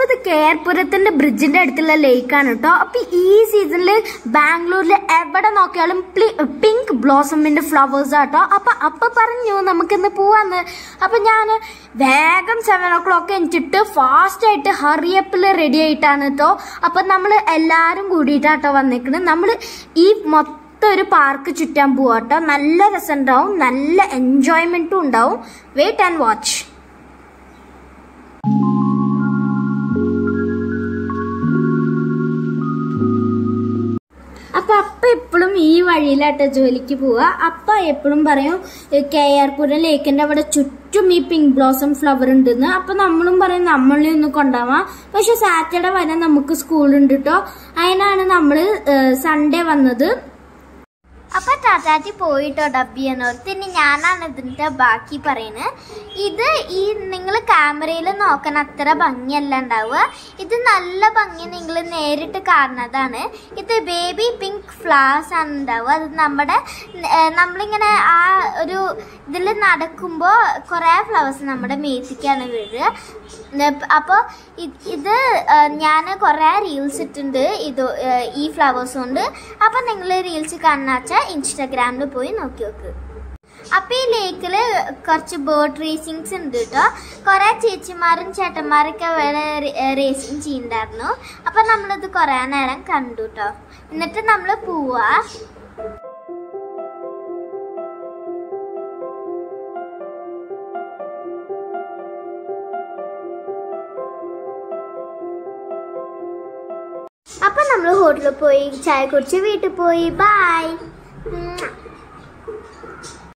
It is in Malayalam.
അപ്പൊ ഇത് കേർപുരത്തിന്റെ ബ്രിഡ്ജിന്റെ അടുത്തുള്ള ലേക്കാണ് കേട്ടോ അപ്പൊ ഈ സീസണിൽ ബാംഗ്ലൂരിൽ എവിടെ നോക്കിയാലും പിങ്ക് ബ്ലോസമിന്റെ ഫ്ലവേഴ്സ് ആട്ടോ അപ്പൊ അപ്പൊ പറഞ്ഞു നമുക്കിന്ന് പോവാന്ന് അപ്പൊ ഞാൻ വേഗം സെവൻ ഓ ക്ലോക്ക് എനിച്ചിട്ട് ഫാസ്റ്റ് ആയിട്ട് ഹറിയപ്പിൽ റെഡി ആയിട്ടാണ് കേട്ടോ അപ്പൊ നമ്മൾ എല്ലാരും കൂടിയിട്ടാട്ടോ വന്നേക്കുന്നത് നമ്മൾ ഈ മൊത്തം ഒരു പാർക്ക് ചുറ്റാൻ പോവാട്ടോ നല്ല രസം ഉണ്ടാവും നല്ല എൻജോയ്മെന്റും ഉണ്ടാവും വെയിറ്റ് ആൻഡ് വാച്ച് അപ്പൊ അപ്പ എപ്പോഴും ഈ വഴിയിലാട്ടോ ജോലിക്ക് പോവുക അപ്പ എപ്പോഴും പറയും കെ ആർ പുരം ലേക്കിന്റെ അവിടെ ചുറ്റും ഈ പിങ്ക് ബ്ലോസം ഫ്ലവർ ഉണ്ടെന്ന് അപ്പൊ നമ്മളും പറയും നമ്മളെ ഒന്ന് കൊണ്ടുപോവാം പക്ഷെ സാറ്റർഡേ വരെ നമുക്ക് സ്കൂൾ ഉണ്ട് കേട്ടോ അതിനാണ് നമ്മള് സൺഡേ വന്നത് അപ്പൊ ടാറ്റാറ്റി പോയിട്ടോ ഡബി എന്നോർത്ത് ഇനി ഞാനാണ് ഇതിന്റെ ബാക്കി പറയുന്നത് ഇത് ഈ നിങ്ങൾ ക്യാമറയിൽ നോക്കാൻ അത്ര ഭംഗിയല്ല ഉണ്ടാവുക ഇത് നല്ല ഭംഗി നിങ്ങൾ നേരിട്ട് കാണുന്നതാണ് ഇത് ബേബി പിങ്ക് ഫ്ലവേഴ്സ് ആണ് ഉണ്ടാവുക അത് നമ്മുടെ ഏഹ്, നമ്മളിങ്ങനെ ആ ഒരു ഇതിൽ നടക്കുമ്പോൾ കുറേ ഫ്ലവേഴ്സ് നമ്മുടെ മേത്തിക്കാണ് വീഴുക അപ്പോൾ ഇത് ഞാൻ കുറേ റീൽസ് ഇട്ടിട്ടുണ്ട് ഇത് ഏഹ്, ഈ ഫ്ലവേഴ്സ് കൊണ്ട് അപ്പം നിങ്ങൾ റീൽസ് കാണുന്ന വെച്ചാൽ ഇൻസ്റ്റാഗ്രാമിൽ പോയി നോക്കി നോക്ക് അപ്പം ഈ ലേക്കിൽ കുറച്ച് ബോട്ട് റേസിങ്സ് ഉണ്ട് കേട്ടോ കുറേ ചേച്ചിമാരും ചേട്ടന്മാരൊക്കെ വേറെ റേസിങ് ചെയ്യുന്നുണ്ടായിരുന്നു അപ്പം നമ്മളിത് കുറേ നേരം കണ്ടു കേട്ടോ എന്നിട്ട് നമ്മൾ പോവാ അപ്പം നമ്മൾ ഹോട്ടലിൽ പോയി ചായ കുടിച്ച് വീട്ടിൽ പോയി ബായ്